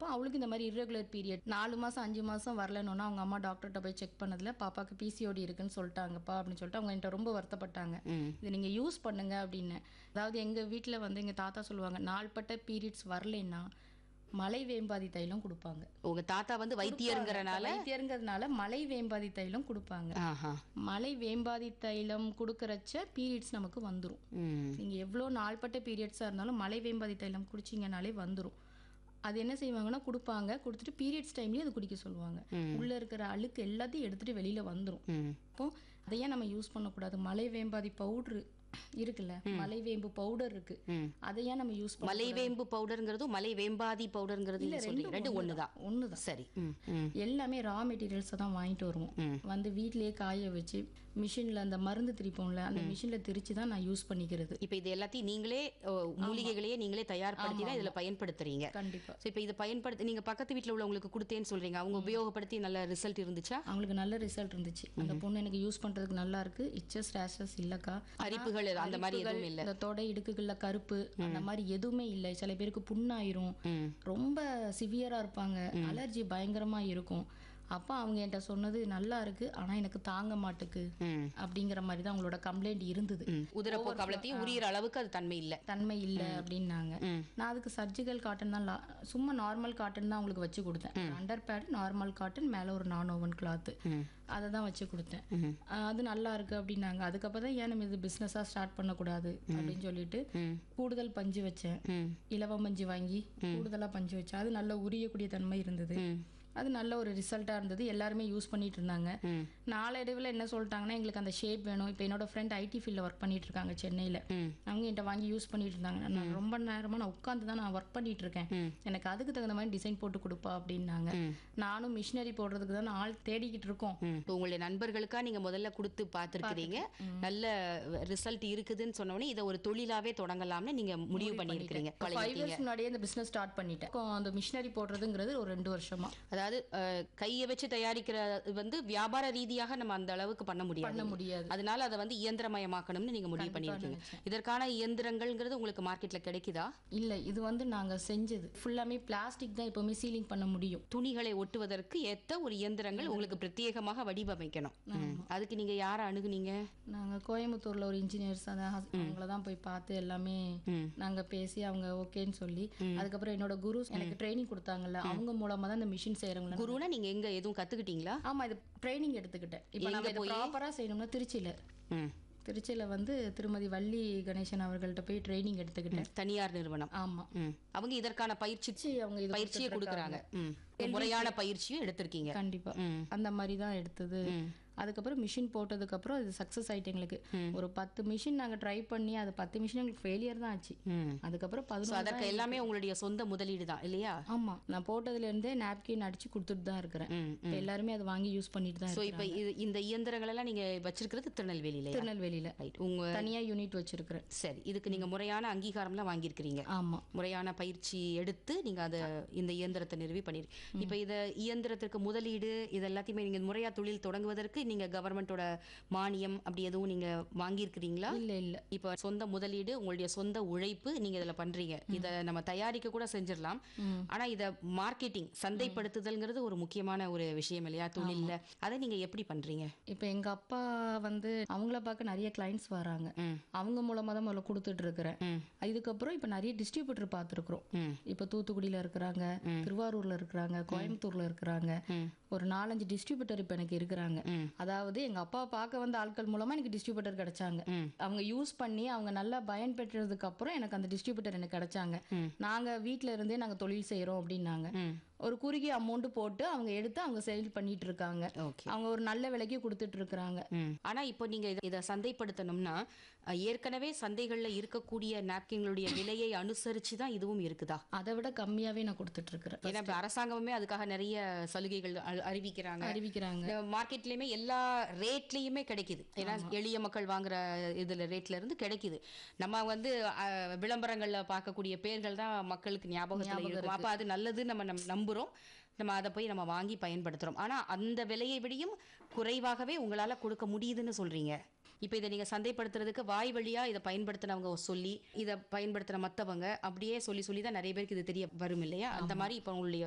அவளுக்கு இந்த மாதிரி irregular பீரியட் நாலு மாசம் அஞ்சு மாசம் வரலன்னா அவங்க அம்மா டாக்டர்கிட்ட போய் செக் பண்ணதுல பாப்பாக்கு பிசிஓடி இருக்குன்னு சொல்லிட்டாங்கப்பா அப்படின்னு சொல்லிட்டு அவங்க என்கிட்ட ரொம்ப வருத்தப்பட்டாங்க ம். இதை நீங்க யூஸ் பண்ணுங்க அப்படின்னு அதாவது எங்க வீட்ல வந்து எங்க தாத்தா சொல்லுவாங்க நாள்பட்ட பீரியட்ஸ் வரலைன்னா மலை வேம்பாதி தைலம் கொடுப்பாங்க உங்க தாத்தா வந்து வைத்தியருங்கிறனால வைத்தியருங்கிறதுனால மலை வேம்பாதி தைலம் கொடுப்பாங்க ஆஹா மலை வேம்பாதி தைலம் கொடுக்கறச்ச பீரியட்ஸ் நமக்கு வந்துரும் ம் நீங்க எவ்வளோ நாள்பட்ட பீரியட்ஸாக இருந்தாலும் மலை வேம்பாதி தைலம் குடிச்சிங்கனாலே வந்துரும் அது என்ன செய்வாங்கன்னா கொடுப்பாங்க கொடுத்துட்டு பீரியட்ஸ் டைம்லயே அது குடிக்க சொல்லுவாங்க உள்ள இருக்கிற அழுக்கு எல்லாத்தையும் எடுத்துட்டு வெளியில வந்துரும் ம் அப்போ அதையே நம்ம யூஸ் பண்ணக்கூடாது மலை வேம்பாதி பவுடர் இருக்குல்ல மலை வேம்பு பவுடர் இருக்கு ம். அதையே நம்ம யூஸ் பண்ண மலைவேம்பு பவுடர்ங்கிறதும் மலை வேம்பாதி பவுடர்ங்கிறது நீங்க சொல்றீங்க ரெண்டு ஒண்ணுதான் ஒண்ணுதான் சரி ம் ம் எல்லாமே ரா மெட்டீரியல்ஸை தான் வாங்கிட்டு வருவோம் வந்து வீட்டிலேயே காய வச்சு மிஷினில் அந்த மருந்து திரிப்போம்ல அந்த மிஷினில் திரிச்சு தான் நான் யூஸ் பண்ணிக்கிறது இப்போ இது எல்லாத்தையும் நீங்களே ஓ, மூலிகைகளையே நீங்களே தயார்படுத்தி தான் இதுல பயன்படுத்துறீங்க கண்டிப்பா ஸோ இப்போ இதை பயன்படுத்தி நீங்க பக்கத்து வீட்ல உள்ளவங்களுக்கு கொடுத்தேன்னு சொல்றீங்க அவங்க உபயோகப்படுத்தி நல்ல ரிசல்ட் இருந்துச்சா அவங்களுக்கு நல்ல ரிசல்ட் இருந்துச்சு அந்த பொண்ணு எனக்கு யூஸ் பண்றதுக்கு நல்லா இருக்கு இச்சஸ் ரேஷஸ் இல்லக்கா அரிப்புகள் அந்த மாதிரி அரிப்புகள், எதுவும் இல்ல இந்த தொடை இடுக்குகள்ல கருப்பு அந்த மாதிரி எதுவுமே இல்லை சில பேருக்கு புண்ணாயிரும் ம் ரொம்ப சிவியரா இருப்பாங்க அலர்ஜி பயங்கரமா இருக்கும் அப்ப அவங்க என்கிட்ட சொன்னது நல்லா இருக்கு ஆனா எனக்கு தாங்க மாட்டுக்கு ம் அப்படிங்கிற மாதிரி தான் அவங்களோட கம்ப்ளைண்ட் இருந்தது ம் உதிரப்போக்கு அவ்வளோத்தையும் உரியிற அளவுக்கு அது தன்மை இல்ல தன்மை இல்லை அப்படின்னாங்க ம். நான் அதுக்கு சர்ஜிக்கல் காட்டன் தான் லா- சும்மா நார்மல் காட்டன் தான் அவங்களுக்கு வச்சு கொடுத்தேன் அண்டர் பேட் நார்மல் காட்டன் மேலே ஒரு நான் ஓவன் கிளாத்து ம் அதை தான் வச்சு கொடுத்தேன் ம். ஆஹ் அது நல்லா இருக்கு அப்படின்னாங்க அதுக்கப்புறம் தான் ஏன் நம்ம இது பிஸ்னஸாக ஸ்டார்ட் பண்ணக்கூடாது அப்படின்னு சொல்லிட்டு ம் கூடுதல் பஞ்சு வச்சேன் ம் இலவ பஞ்சு வாங்கி கூடுதலாக பஞ்சு வச்சேன் அது நல்ல உரியக்கூடிய தன்மை இருந்தது ம் அது நல்ல ஒரு ரிசல்ட்டாக இருந்தது எல்லாருமே யூஸ் பண்ணிட்டு இருந்தாங்க ம் நாளடைவில் என்ன சொல்லிட்டாங்கன்னா எங்களுக்கு அந்த ஷேப் வேணும் இப்போ என்னோட ஃப்ரெண்ட் ஐடி ஃபீல்டில் ஒர்க் பண்ணிட்டு இருக்காங்க சென்னையில் ம் அவங்க என்கிட்ட வாங்கி யூஸ் பண்ணிட்டு இருந்தாங்க நான் ரொம்ப நேரமா நான் உட்காந்து தான் நான் ஒர்க் பண்ணிட்டு இருக்கேன் ம். எனக்கு அதுக்கு தகுந்த மாதிரி டிசைன் போட்டு கொடுப்பா அப்படின்னாங்க ம். நானும் மிஷினரி போடுறதுக்கு தான் ஆள் தேடிக்கிட்டு இருக்கோம் ம். இப்போ உங்களுடைய நண்பர்களுக்கா நீங்க முதல்ல கொடுத்து பார்த்துருக்கிறீங்க நல்ல ரிசல்ட் இருக்குதுன்னு சொன்ன உடனே இதை ஒரு தொழிலாவே தொடங்கலாம்னு நீங்க முடிவு பண்ணியிருக்கிறீங்க ஃபைவ் இயர்ஸ் முன்னாடியே இந்த பிசினஸ் ஸ்டார்ட் பண்ணிட்டேன் இப்போ அந்த மிஷினரி போடுறதுங்கிறது ஒரு ரெண்டு வருஷமா அதாவது அஹ், கையை வச்சு தயாரிக்கிற வந்து வியாபார ரீதியாக நம்ம அந்த அளவுக்கு பண்ண முடியாது பண்ண முடியாது அதனால அதை வந்து இயந்திரமயமாக்கணும்னு நீங்க முடிவு பண்ணியிருக்கீங்க இதற்கான இயந்திரங்கள்ங்கிறது உங்களுக்கு மார்க்கெட்ல கிடைக்குதா இல்ல இது வந்து நாங்க செஞ்சது ஃபுல்லாமே பிளாஸ்டிக் தான் எப்பவுமே சீலிங் பண்ண முடியும் துணிகளை ஒட்டுவதற்கு ஏத்த ஒரு இயந்திரங்கள் உங்களுக்கு பிரத்யேகமாக வடிவமைக்கணும் ம். அதுக்கு நீங்க யாரை அணுகுனீங்க நாங்க கோயம்புத்தூர்ல ஒரு இன்ஜினியர்ஸ் அதான் அவங்கள தான் போய் பார்த்து எல்லாமே ம். நாங்க பேசி அவங்க ஓகேன்னு சொல்லி அதுக்கப்புறம் என்னோட குரு எனக்கு ட்ரைனிங் கொடுத்தாங்கல்ல அவங்க மூலமா தான் இந்த மிஷின் செய்யறவங்க குருனா நீங்க எங்க எதுவும் கத்துக்கிட்டீங்களா ஆமா இது ட்ரைனிங் எடுத்துக்கிட்டேன் இப்போ நம்ம இதை ப்ராப்பரா செய்யணும்னா திருச்சியில ம். திருச்சியில வந்து திருமதி வள்ளி கணேசன் அவர்கள்ட்ட போய் ட்ரைனிங் எடுத்துக்கிட்டேன் தனியார் நிறுவனம் ஆமா ம். அவங்க இதற்கான பயிற்சி சரி, அவங்க இது பயிற்சியை கொடுக்குறாங்க ம். முறையான பயிற்சியும் எடுத்திருக்கீங்க கண்டிப்பா ம். அந்த மாதிரி தான் எடுத்தது அதுக்கப்புறம் மிஷின் போட்டதுக்கு அப்புறம் அது சக்சஸ் ஆயிட்டு எங்களுக்கு ஒரு பத்து மிஷின் நாங்க ட்ரை பண்ணி அது பத்து மிஷின் எங்களுக்கு ஃபெயிலியர் தான் ஆச்சு ம். அதுக்கப்புறம் So, பதினொன்று அதற்கு எல்லாமே உங்களுடைய சொந்த முதலீடு தான் இல்லையா ஆமா நான் போட்டதுல இருந்தே நாப்கின் அடிச்சு கொடுத்துட்டு தான் இருக்கிறேன் ம். இப்ப எல்லாருமே அதை வாங்கி யூஸ் பண்ணிட்டு தான் சோ இருக்கேன் இப்ப இது இந்த இயந்திரங்கள் எல்லாம் நீங்க வச்சிருக்கிறது திருநெல்வேலியில திருநெல்வேலியில ரைட் உங்க தனியா யூனிட் வச்சிருக்கிறேன் சரி இதுக்கு நீங்க முறையான அங்கீகாரம்லாம் வாங்கியிருக்கிறீங்க ஆமா முறையான பயிற்சி எடுத்து நீங்க அதை இந்த இயந்திரத்தை நிறுவி பண்ணிருக்கீங்க இப்ப இத இயந்திரத்திற்கு முதலீடு இது எல்லாத்தையுமே நீங்க முறையா தொழில் தொடங்குவதற்கு நீங்க கவர்மெண்டோட மானியம் அப்படி எதுவும் நீங்க வாங்கியிருக்கிறீங்களா இல்ல இல்ல இப்ப சொந்த முதலீடு உங்களுடைய சொந்த உழைப்பு நீங்க இதுல பண்றீங்க இத நம்ம தயாரிக்க கூட செஞ்சிடலாம் ஆனா இத மார்க்கெட்டிங் சந்தைப்படுத்துதல்ங்கிறது ஒரு முக்கியமான ஒரு விஷயம் இல்லையா தொழில்ல அதை நீங்க எப்படி பண்றீங்க இப்ப எங்க அப்பா வந்து அவங்கள பார்க்க நிறைய கிளைண்ட்ஸ் வராங்க ம். அவங்க மூலமா தான் முதல்ல கொடுத்துட்டு இருக்கிறேன் ம். இதுக்கப்புறம் இப்ப நிறைய டிஸ்ட்ரிபியூட்டர் பார்த்துருக்குறோம் ம். இப்ப தூத்துக்குடியில இருக்கிறாங்க திருவாரூர்ல இருக்கிறாங்க கோயம்புத்தூர்ல இருக்கிறாங்க ஒரு நாலஞ்சு டிஸ்ட்ரிபியூட்டர் இப்ப எனக்கு இருக்கிறாங்க அதாவது எங்க அப்பா பார்க்க வந்த ஆட்கள் மூலமா எனக்கு டிஸ்ட்ரிபியூட்டர் கிடைச்சாங்க அவங்க யூஸ் பண்ணி அவங்க நல்லா பயன் பெற்றதுக்கு அப்புறம் எனக்கு அந்த டிஸ்ட்ரிபியூட்டர் எனக்கு கிடைச்சாங்க நாங்க வீட்ல இருந்தே நாங்க தொழில் செய்யறோம் அப்படின்னாங்க ம். ஒரு குறுகிய அமௌண்ட் போட்டு அவங்க எடுத்து அவங்க சேல் பண்ணிட்டு இருக்காங்க ஓகே அவங்க ஒரு நல்ல விலைக்கு கொடுத்துட்டு இருக்கிறாங்க ம். ஆனா இப்போ நீங்க இத- இத சந்தைப்படுத்தணும்னா அஹ், ஏற்கனவே சந்தைகள்ல இருக்கக்கூடிய நாப்கின்களுடைய விலையை அனுசரிச்சு தான் இதுவும் இருக்குதா அதை விட கம்மியாவே நான் கொடுத்துட்டு இருக்கிறேன் ஏன்னா இப்ப அரசாங்கமே அதுக்காக நிறைய சலுகைகள் அ- அறிவிக்கிறாங்க அறிவிக்கிறாங்க இந்த மார்க்கெட்லயுமே எல்லா ரேட்லயுமே கிடைக்குது ஏன்னா எளிய மக்கள் வாங்குற இதுல ரேட்ல இருந்து கிடைக்குது நம்ம வந்து அஹ், விளம்பரங்கள்ல பார்க்கக்கூடிய பேர்கள் தான் மக்களுக்கு ஞாபகத்துல இருக்கும் அப்ப அது நல்லது நம்ம நம்- நம்புறோம் நம்ம அதை போய் நம்ம வாங்கி பயன்படுத்துறோம் ஆனா அந்த விலையை விடையும் குறைவாகவே உங்களால கொடுக்க முடியுதுன்னு சொல்றீங்க இப்போ இதை நீங்க சந்தைப்படுத்துறதுக்கு வாய் வழியா இதை பயன்படுத்தினவங்க சொல்லி இதை பயன்படுத்துற மத்தவங்க அப்படியே சொல்லி சொல்லி தான் நிறைய பேருக்கு இது தெரிய வரும் இல்லையா அந்த மாதிரி இப்போ உங்களுடைய